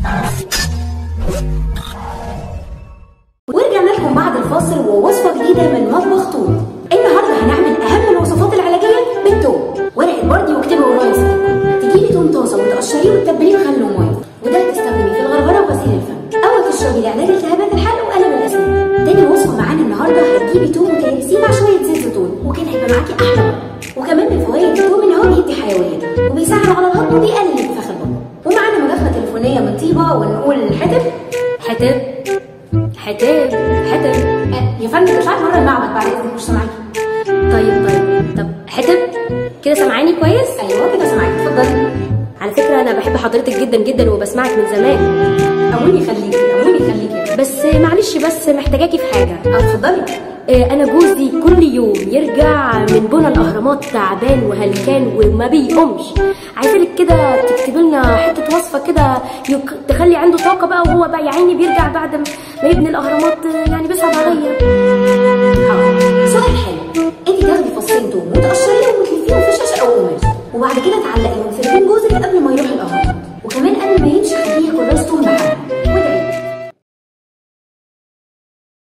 ورجعنا لكم بعد الفاصل ووصفه جديده من مطبخ طول النهارده هنعمل اهم الوصفات العلاجيه بالثوم ورقه بردي واكتبي ورايا يا ستي تجيبي توم طازه وتقشريه وتتبليه بخل وميه وده تستخدميه في الغرغره وغسيل الفم او تشربي لعلاج التهابات الحلق والم الاسنان تاني وصفه معانا النهارده هتجيبي توم وتهرسيه مع شويه زيت زيتون وكده هيبقى معاكي احلى مرة. وكمان من فوائد التوم ان هو بيدي حيويه وبيساعد على الهضم وبيقلل انتفاخ البطن ومعانا مداخله تليفونيه من طيبه ونقول حتب حتاب حتاب حتاب أه، يا فندم مش عارف مره المعبد بعد اذنك مش سامعاكي طيب طيب طب حتاب كده سامعاني كويس ايوه كده سامعاكي اتفضلي على فكره انا بحب حضرتك جدا جدا وبسمعك من زمان اموني يخليكي اموني يخليكي بس معلش بس محتاجاكي في حاجه اه اتفضلي آه، انا جوزي كل يوم يرجع من بنى الاهرامات تعبان وهلكان وما بيقومش عايزالك كده تكتبي لنا حته وصفه كده يك- تخلي عنده طاقه بقى وهو بقى يا عيني بيرجع بعد ما يبني الاهرامات آه، يعني بيصعب عليا حاضر سؤال حلو انت تاخدي فصين توم وتقشريهم وتلفيهم في شاشه او قماش وبعد كده تعلقيهم في رجلين جوزك قبل ما يروح الاهرام